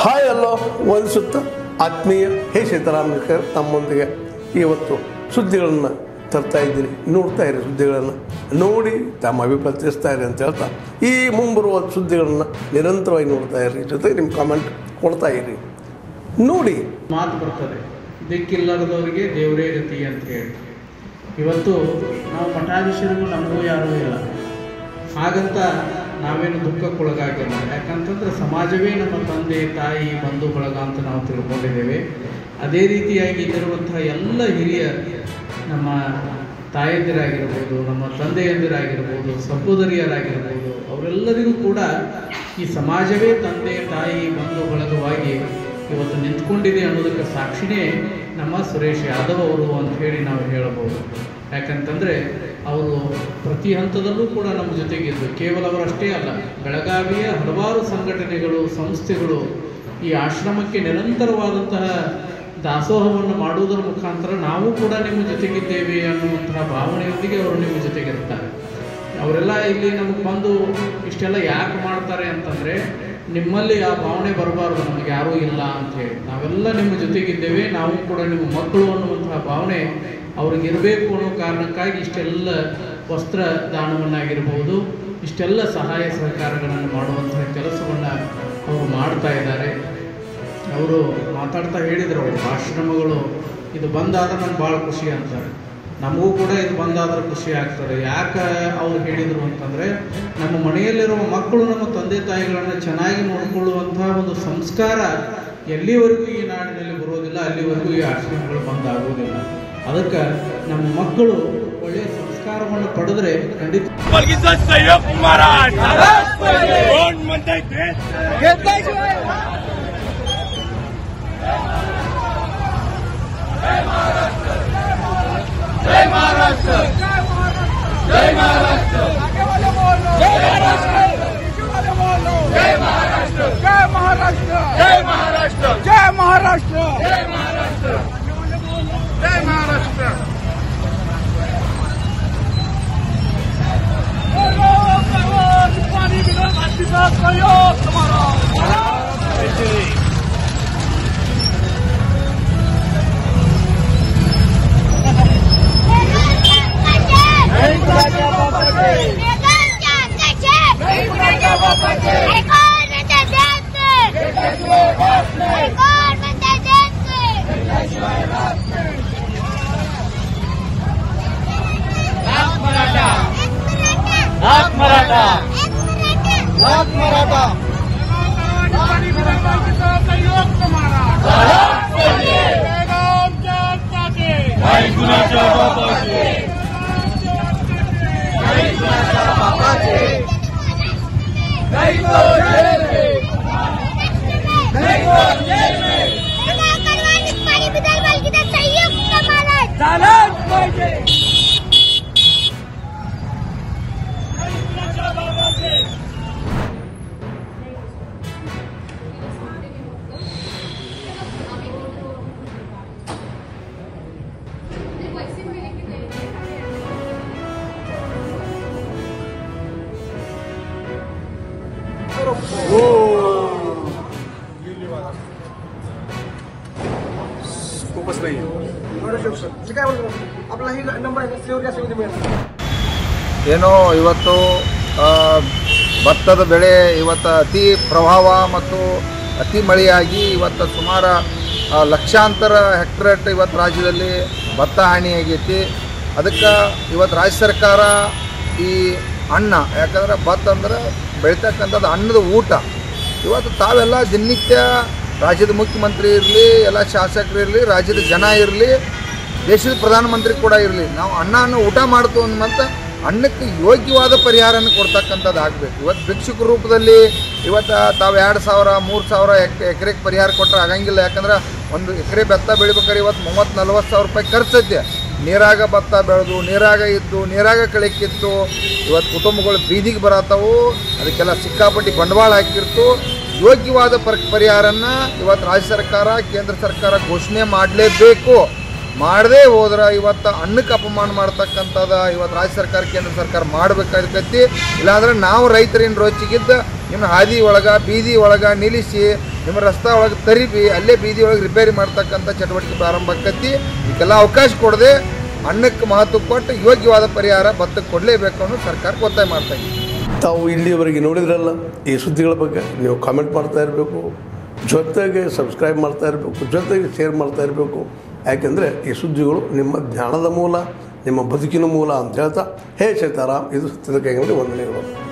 hi ಅಲ್ಲೋ ವಂದಿಸುತ್ತ ಆತ್ಮೀಯ ಹೇ ಸೀತಾರಾಮಕರ್ ತಮ್ಮೊಂದಿಗೆ ಇವತ್ತು ಸುದ್ದಿಗಳನ್ನು ತರ್ತಾ ಇದ್ದೀನಿ ನೋಡ್ತಾ ಇರಿ ಸುದ್ದಿಗಳನ್ನು ನೋಡಿ ತಮ್ಮ ಅಭಿಪ್ರಾಯ ತಿಳಿಸ್ತಾ ಇರಿ ಅಂತ ಹೇಳ್ತಾ ಈ ಮುಂಬರುವ ಸುದ್ದಿಗಳನ್ನು ನಿರಂತರವಾಗಿ ನೋಡ್ತಾ ಇರಿ ಜೊತೆಗೆ ನಿಮ್ಮ ಕಾಮೆಂಟ್ ಕೊಡ್ತಾ ಇರಿ ನೋಡಿ ಮಾತು ಬರ್ತದೆ ದಿಕ್ಕಿಲ್ಲದವರಿಗೆ ದೇವರೇ ಗತಿ ಅಂತ ಹೇಳಿ ಇವತ್ತು ನಾವು ಮಠಾಧೀಶರಿಗೂ ನಮಗೂ ಯಾರೂ ಇಲ್ಲ ಹಾಗಂತ ನಾವೇನು ದುಃಖಕ್ಕೊಳಗಾಗಿಲ್ಲ ಯಾಕಂತಂದ್ರೆ ಸಮಾಜವೇ ನಮ್ಮ ತಂದೆ ತಾಯಿ ಬಂಧು ಬಳಗ ಅಂತ ನಾವು ತಿಳ್ಕೊಂಡಿದ್ದೇವೆ ಅದೇ ರೀತಿಯಾಗಿ ಇಲ್ಲಿರುವಂತಹ ಎಲ್ಲ ಹಿರಿಯ ನಮ್ಮ ತಾಯಂದಿರಾಗಿರ್ಬೋದು ನಮ್ಮ ತಂದೆಯಂದಿರಾಗಿರ್ಬೋದು ಸಹೋದರಿಯರಾಗಿರ್ಬೋದು ಅವರೆಲ್ಲರಿಗೂ ಕೂಡ ಈ ಸಮಾಜವೇ ತಂದೆ ತಾಯಿ ಬಂಧು ಬಳಗವಾಗಿ ಇವತ್ತು ನಿಂತ್ಕೊಂಡಿದೆ ಅನ್ನೋದಕ್ಕೆ ಸಾಕ್ಷಿನೇ ನಮ್ಮ ಸುರೇಶ್ ಯಾದವ್ ಅವರು ಅಂತ ಹೇಳಿ ನಾವು ಹೇಳಬಹುದು ಯಾಕಂತಂದರೆ ಅವರು ಪ್ರತಿ ಹಂತದಲ್ಲೂ ಕೂಡ ನಮ್ಮ ಜೊತೆಗಿದ್ದು ಕೇವಲ ಅವರಷ್ಟೇ ಅಲ್ಲ ಬೆಳಗಾವಿಯ ಹಲವಾರು ಸಂಘಟನೆಗಳು ಸಂಸ್ಥೆಗಳು ಈ ಆಶ್ರಮಕ್ಕೆ ನಿರಂತರವಾದಂತಹ ದಾಸೋಹವನ್ನು ಮಾಡುವುದರ ಮುಖಾಂತರ ನಾವು ಕೂಡ ನಿಮ್ಮ ಜೊತೆಗಿದ್ದೇವೆ ಅನ್ನುವಂತಹ ಭಾವನೆಯೊಂದಿಗೆ ಅವರು ನಿಮ್ಮ ಜೊತೆಗಿರ್ತಾರೆ ಅವರೆಲ್ಲ ಇಲ್ಲಿ ನಮಗೆ ಬಂದು ಇಷ್ಟೆಲ್ಲ ಯಾಕೆ ಮಾಡ್ತಾರೆ ಅಂತಂದರೆ ನಿಮ್ಮಲ್ಲಿ ಆ ಭಾವನೆ ಬರಬಾರ್ದು ನಮಗೆ ಯಾರೂ ಇಲ್ಲ ಅಂತ ಹೇಳಿ ನಾವೆಲ್ಲ ನಿಮ್ಮ ಜೊತೆಗಿದ್ದೇವೆ ನಾವು ಕೂಡ ನಿಮ್ಮ ಮಕ್ಕಳು ಅನ್ನುವಂತಹ ಭಾವನೆ ಅವ್ರಿಗೆ ಇರಬೇಕು ಅನ್ನೋ ಕಾರಣಕ್ಕಾಗಿ ಇಷ್ಟೆಲ್ಲ ವಸ್ತ್ರ ದಾನವನ್ನಾಗಿರ್ಬೋದು ಇಷ್ಟೆಲ್ಲ ಸಹಾಯ ಸಹಕಾರಗಳನ್ನು ಮಾಡುವಂತಹ ಕೆಲಸವನ್ನು ಅವರು ಮಾಡ್ತಾ ಇದ್ದಾರೆ ಅವರು ಮಾತಾಡ್ತಾ ಹೇಳಿದರು ಅವರು ಆಶ್ರಮಗಳು ಇದು ಬಂದಾದ್ರೆ ನಂಗೆ ಭಾಳ ಖುಷಿ ಅಂತಾರೆ ನಮಗೂ ಕೂಡ ಇದು ಬಂದಾದ್ರೆ ಖುಷಿ ಆಗ್ತದೆ ಯಾಕೆ ಅವ್ರು ಹೇಳಿದರು ಅಂತಂದರೆ ನಮ್ಮ ಮನೆಯಲ್ಲಿರುವ ಮಕ್ಕಳು ನಮ್ಮ ತಂದೆ ತಾಯಿಗಳನ್ನು ಚೆನ್ನಾಗಿ ನೋಡಿಕೊಳ್ಳುವಂತಹ ಒಂದು ಸಂಸ್ಕಾರ ಎಲ್ಲಿವರೆಗೂ ಈ ನಾಡಿನಲ್ಲಿ ಬರೋದಿಲ್ಲ ಅಲ್ಲಿವರೆಗೂ ಈ ಆಶ್ರಮಗಳು ಬಂದಾಗುವುದಿಲ್ಲ ಅದಕ್ಕೆ ನಮ್ಮ ಮಕ್ಕಳು ಒಳ್ಳೆಯ ಸಂಸ್ಕಾರವನ್ನು ಪಡೆದ್ರೆ ಖಂಡಿತ वर्गीचा संयोग महाराज कोण म्हणताय ते जय महाराष्ट्र जय महाराष्ट्र जय महाराष्ट्र जय महाराष्ट्र पाणी विधानसभेचा सहयोग तुम्हाला पाणी विधानसभेचा सहयोग तुम्हाला बेळगावच्या हक्काचे आपला ही नंबर आहे सेव्ह घ्या सेव्ह मिळेल ಏನೋ ಇವತ್ತು ಆ, ಭತ್ತದ ಬೆಳೆ ಇವತ್ತು ಅತಿ ಪ್ರವಾಹ ಮತ್ತು ಅತಿ ಮಳೆಯಾಗಿ ಇವತ್ತು ಸುಮಾರು ಆ, ಲಕ್ಷಾಂತರ ಹೆಕ್ಟರೇಟ್ ಇವತ್ತು ರಾಜ್ಯದಲ್ಲಿ ಭತ್ತ ಹಾನಿಯಾಗೈತಿ ಅದಕ್ಕೆ ಇವತ್ತು ರಾಜ್ಯ ಸರ್ಕಾರ ಈ ಅನ್ನ ಯಾಕಂದ್ರೆ ಭತ್ತ ಅಂದ್ರೆ ಬೆಳಿತಕ್ಕಂಥದ್ದು ಅನ್ನದ ಊಟ ಇವತ್ತು ತಾವೆಲ್ಲ ದಿನನಿತ್ಯ ರಾಜ್ಯದ ಮುಖ್ಯಮಂತ್ರಿ ಇರಲಿ ಎಲ್ಲ ಶಾಸಕರು ಇರಲಿ ರಾಜ್ಯದ ಜನ ಇರಲಿ ದೇಶದ ಪ್ರಧಾನಮಂತ್ರಿ ಕೂಡ ಇರಲಿ ನಾವು ಅನ್ನವನ್ನು ಊಟ ಮಾಡ್ತು ಅಂದ್ಮಂತ ಅನ್ನಕ್ಕೆ ಯೋಗ್ಯವಾದ ಪರಿಹಾರನ ಕೊಡ್ತಕ್ಕಂಥದ್ದು ಆಗಬೇಕು ಇವತ್ತು ಭಿಕ್ಷುಕ ರೂಪದಲ್ಲಿ ಇವತ್ತು ತಾವು ಎರಡು ಸಾವಿರ ಮೂರು ಸಾವಿರ ಎಕ್ ಎಕರೆಗೆ ಪರಿಹಾರ ಕೊಟ್ಟರೆ ಆಗಂಗಿಲ್ಲ ಯಾಕಂದ್ರೆ ಒಂದು ಎಕರೆ ಭತ್ತ ಬೆಳಿಬೇಕಾದ್ರೆ ಇವತ್ತು ಮೂವತ್ತು ನಲ್ವತ್ತು ಸಾವಿರ ರೂಪಾಯಿ ಖರ್ಚೈತೆ ನೀರಾಗ ಭತ್ತ ಬೆಳೆದು ನೀರಾಗ ಇದ್ದು ನೀರಾಗ ಕಳೆ ಕಿತ್ತು ಇವತ್ತು ಕುಟುಂಬಗಳು ಬೀದಿಗೆ ಬರತ್ತವು ಅದಕ್ಕೆಲ್ಲ ಸಿಕ್ಕಾಪಟ್ಟಿ ಬಂಡವಾಳ ಹಾಕಿರ್ತು ಯೋಗ್ಯವಾದ ಪರ್ ಪರಿಹಾರನ ಇವತ್ತು ರಾಜ್ಯ ಸರ್ಕಾರ ಕೇಂದ್ರ ಸರ್ಕಾರ ಘೋಷಣೆ ಮಾಡಲೇಬೇಕು ಮಾಡದೇ ಹೋದ್ರೆ ಇವತ್ತು ಅನ್ನಕ್ಕೆ ಅಪಮಾನ ಮಾಡ್ತಕ್ಕಂಥದ್ದು ಇವತ್ತು ರಾಜ್ಯ ಸರ್ಕಾರ ಕೇಂದ್ರ ಸರ್ಕಾರ ಮಾಡಬೇಕಾಗತ್ತಿ ಇಲ್ಲಾಂದ್ರೆ ನಾವು ರೈತರಿನ ರೋಚಿಗಿದ್ದ ನಿಮ್ಮ ಹಾದಿ ಒಳಗೆ ಬೀದಿ ಒಳಗೆ ನಿಲ್ಲಿಸಿ ನಿಮ್ಮ ರಸ್ತೆ ಒಳಗೆ ತರಿಬಿ ಅಲ್ಲೇ ಬೀದಿ ಒಳಗೆ ರಿಪೇರಿ ಮಾಡ್ತಕ್ಕಂಥ ಚಟುವಟಿಕೆ ಪ್ರಾರಂಭ ಆಕತಿ ಇದಕ್ಕೆಲ್ಲ ಅವಕಾಶ ಕೊಡದೆ ಅನ್ನಕ್ಕೆ ಮಹತ್ವ ಕೊಟ್ಟು ಯೋಗ್ಯವಾದ ಪರಿಹಾರ ಭತ್ತಕ್ಕೆ ಕೊಡಲೇಬೇಕು ಅನ್ನೋ ಸರ್ಕಾರಕ್ಕೆ ಒತ್ತಾಯ ಮಾಡ್ತಾ ಇದ್ದೀವಿ ತಾವು ಇಲ್ಲಿಯವರೆಗೆ ನೋಡಿದ್ರಲ್ಲ ಈ ಸುದ್ದಿಗಳ ಬಗ್ಗೆ ನೀವು ಕಾಮೆಂಟ್ ಮಾಡ್ತಾ ಇರಬೇಕು ಜೊತೆಗೆ ಸಬ್ಸ್ಕ್ರೈಬ್ ಮಾಡ್ತಾ ಇರಬೇಕು ಜೊತೆಗೆ ಶೇರ್ ಮಾಡ್ತಾ ಇರಬೇಕು ಯಾಕೆಂದರೆ ಈ ಸುದ್ದಿಗಳು ನಿಮ್ಮ ಜ್ಞಾನದ ಮೂಲ ನಿಮ್ಮ ಬದುಕಿನ ಮೂಲ ಅಂತ ಹೇಳ್ತಾ ಹೇ ಸೀತಾರಾಮ್ ಇದು ಸತ್ಯದ ಕೈಗಳಲ್ಲಿ ವಂದನೆಗಳು